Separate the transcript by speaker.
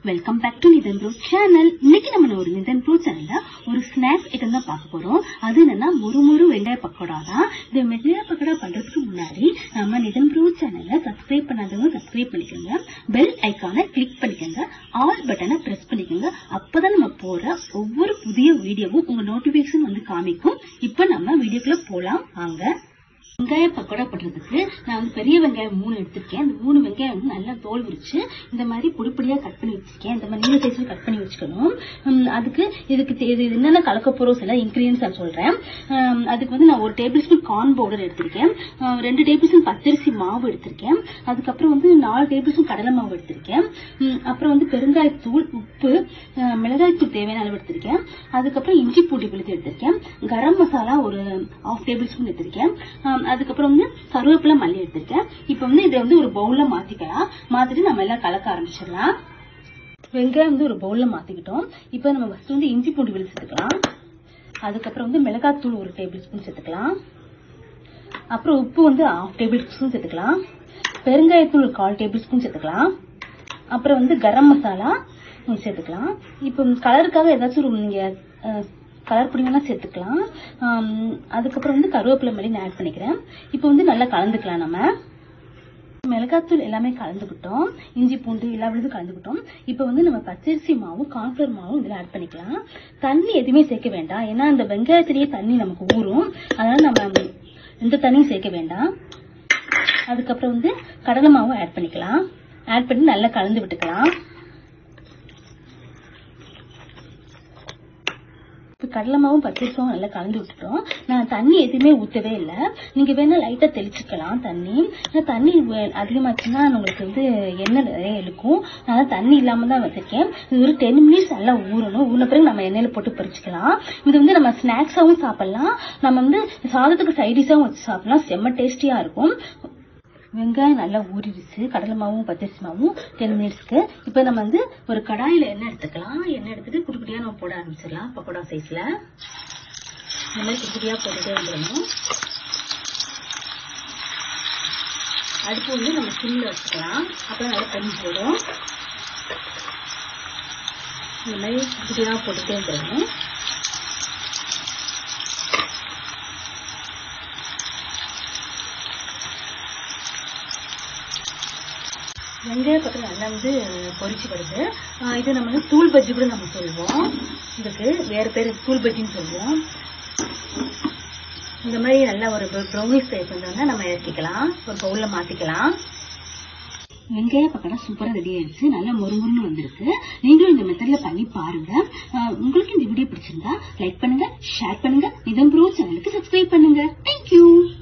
Speaker 1: welcome back to Nithan bro channel இன்னைக்கு நம்ம ஒரு நிதன் ப்ரோ சேனல்ல ஒரு ஸ்நாக்ஸ் ஐட்டம் தான் பார்க்க போறோம் அது என்னன்னா முறுமுறு வெங்காய பக்கோடா தான் இந்த வெங்காய பக்கோடா பண்றதுக்கு முன்னாடி நம்ம நிதன் ப்ரோ சேனல்ல சப்ஸ்கிரைப் பண்ணாதவங்க சப்ஸ்கிரைப் பண்ணிக்கோங்க பெல் ஐக்கானை கிளிக் பண்ணிக்கோங்க ஆல் பட்டனை பிரஸ் பண்ணிக்கோங்க அப்பதான் நம்ம போற ஒவ்வொரு புதிய வீடியோவும் உங்க நோட்டிபிகேஷன் வந்து காமிக்கும் இப்போ நம்ம வீடியோக்குள்ள போலாம் வாங்க வெங்காய பக்கோடா பண்றதுக்கு நான் வந்து பெரிய வெங்காயம் மூணு எடுத்திருக்கேன் இந்த மூணு வெங்காயம் வந்து நல்லா தோல் விரிச்சு இந்த மாதிரி பொடிப்பொடியா கட் பண்ணி வச்சிருக்கேன் இந்த மாதிரி நீல சைஸ்ல கட் பண்ணி வச்சுக்கணும் உம், அதுக்கு இதுக்கு தே- இது என்னென்ன கலக்க போறோம் சில இன்கிரீடியன்ஸ் நான் சொல்றேன் உம், அதுக்கு வந்து நான் ஒரு டேபிள் ஸ்பூன் கார்ன் பவுடர் எடுத்திருக்கேன் அஹ், ரெண்டு டேபிள் ஸ்பூன் பச்சரிசி மாவு எடுத்திருக்கேன் அதுக்கப்புறம் வந்து நாலு டேபிள் ஸ்பூன் கடலை மாவு எடுத்திருக்கேன் உம், அப்புறம் வந்து பெருங்காயத்தூள் உப்பு அஹ், மிளகாய்த்தூள் தேவையான அளவு எடுத்திருக்கேன் அதுக்கப்புறம் இஞ்சி பூட்டி விழுத்து எடுத்திருக்கேன் கரம் மசாலா ஒரு ஹாஃப் டேபிள் ஸ்பூன் எடுத்திருக்கேன் ஆம், அதுக்கப்புறம் வந்து கருவேப்பிலை மல்லி எடுத்திருக்கேன் இப்போ வந்து இதை வந்து ஒரு பவுல்ல மாத்திக்கலாம் மாத்திட்டு நம்ம எல்லாம் கலக்க ஆரம்பிச்சிடலாம் வெங்காயம் வந்து ஒரு பவுல்ல மாத்திக்கிட்டோம் இப்போ நம்ம ஃபர்ஸ்ட் வந்து இஞ்சி பூண்டு விழுத்து சேர்த்துக்கலாம் அதுக்கப்புறம் வந்து மிளகாத்தூள் ஒரு டேபிள் ஸ்பூன் சேர்த்துக்கலாம் அப்புறம் உப்பு வந்து ஹாஃப் டேபிள் ஸ்பூன் சேர்த்துக்கலாம் பெருங்காயத்தூள் ஒரு கால் டேபிள் ஸ்பூன் சேர்த்துக்கலாம் அப்புறம் வந்து கரம் மசாலா ம், சேர்த்துக்கலாம் இப்போ கலருக்காக ஏதாச்சும் ஒரு நீங்க கலர் பொடி வேணா சேர்த்துக்கலாம் ஆம், அதுக்கப்புறம் வந்து கருவேப்பிலை மல்லி நான் ஆட் பண்ணிக்கிறேன் இப்போ வந்து நல்லா கலந்துக்கலாம் நம்ம மிளகாத்தூள் எல்லாமே கலந்துக்கிட்டோம் இஞ்சி பூண்டு எல்லா விழுதும் கலந்துக்கிட்டோம் இப்போ வந்து நம்ம பச்சரிசி மாவும் கார்ன்ஃபிளவர் மாவும் இதில் ஆட் பண்ணிக்கலாம் தண்ணி எதுவுமே சேர்க்க வேண்டாம் ஏன்னா அந்த வெங்காயத்திலேயே தண்ணி நமக்கு ஊறும் அதனால நம்ம எந்த தண்ணியும் சேர்க்க வேண்டாம் அதுக்கப்புறம் வந்து கடலை மாவும் ஆட் பண்ணிக்கலாம் ஆட் பண்ணி நல்லா கலந்து விட்டுக்கலாம் இப்போ கடலை மாவும் பச்சரிசி மாவும் நல்லா கலந்து விட்டுட்டோம் நான் தண்ணி எதுவுமே ஊற்றவே இல்லை நீங்க வேணா லைட்டா தெளிச்சுக்கலாம் தண்ணி ஏன்னா தண்ணி வே- அதிகமாச்சுன்னா உங்களுக்கு வந்து எண்ணெய் நிறைய இழுக்கும் அதனால தண்ணி இல்லாம தான் வச்சிருக்கேன் இது ஒரு டென் மினிட்ஸ் நல்லா ஊறணும் ஊறின பிறகு நம்ம எண்ணெயில போட்டு பொரிச்சுக்கலாம் இது வந்து நம்ம ஸ்நாக்ஸாவும் சாப்பிடலாம் நம்ம வந்து சாதத்துக்கு சைடிஷாவும் வச்சு சாப்பிடலாம் செம்ம டேஸ்டியா இருக்கும் வெங்காயம் நல்லா ஊறிடுச்சு கடலை மாவும் பச்சரிசி மாவும் டென் மினிட்ஸ்க்கு இப்போ நம்ம வந்து ஒரு கடாயில எண்ணெய் எடுத்துக்கலாம் எண்ணெய் எடுத்துட்டு குட்டி குட்டியா நம்ம போட ஆரம்பிச்சிடலாம் பக்கோடா சைஸ்ல இந்த மாதிரி குட்டி குட்டியா போட்டுட்டே வந்துடணும் அடுப்பு வந்து நம்ம சிம்ல வச்சுக்கலாம் அப்புறம் நல்லா தண்ணி போடும் இந்த மாதிரி குட்டி குட்டியா போட்டுட்டே வந்துடணும் வெங்காய பக்கம் நல்லா வந்து பொரிச்சு வருது ஆஹ் இது நம்ம வந்து தூள் பஜ்ஜி கூட நம்ம சொல்லுவோம் இதுக்கு வேற பேர் தூள் பஜ்ஜின்னு சொல்லுவோம் இந்த மாதிரி நல்லா ஒரு ப்ரௌனிஷ் டைப் வந்தோம்னா நம்ம இறக்கிக்கலாம் ஒரு பவுல்ல மாத்திக்கலாம் வெங்காய பக்கடா சூப்பரா ரெடி ஆயிடுச்சு நல்லா முறுமுறுன்னு வந்திருக்கு நீங்களும் இந்த மெத்தட்ல பண்ணி பாருங்க ஆஹ் உங்களுக்கு இந்த வீடியோ பிடிச்சிருந்தா லைக் பண்ணுங்க ஷேர் பண்ணுங்க நிதம் ப்ரோ சேனலுக்கு சப்ஸ்கிரைப் பண்ணுங்க தேங்க்யூ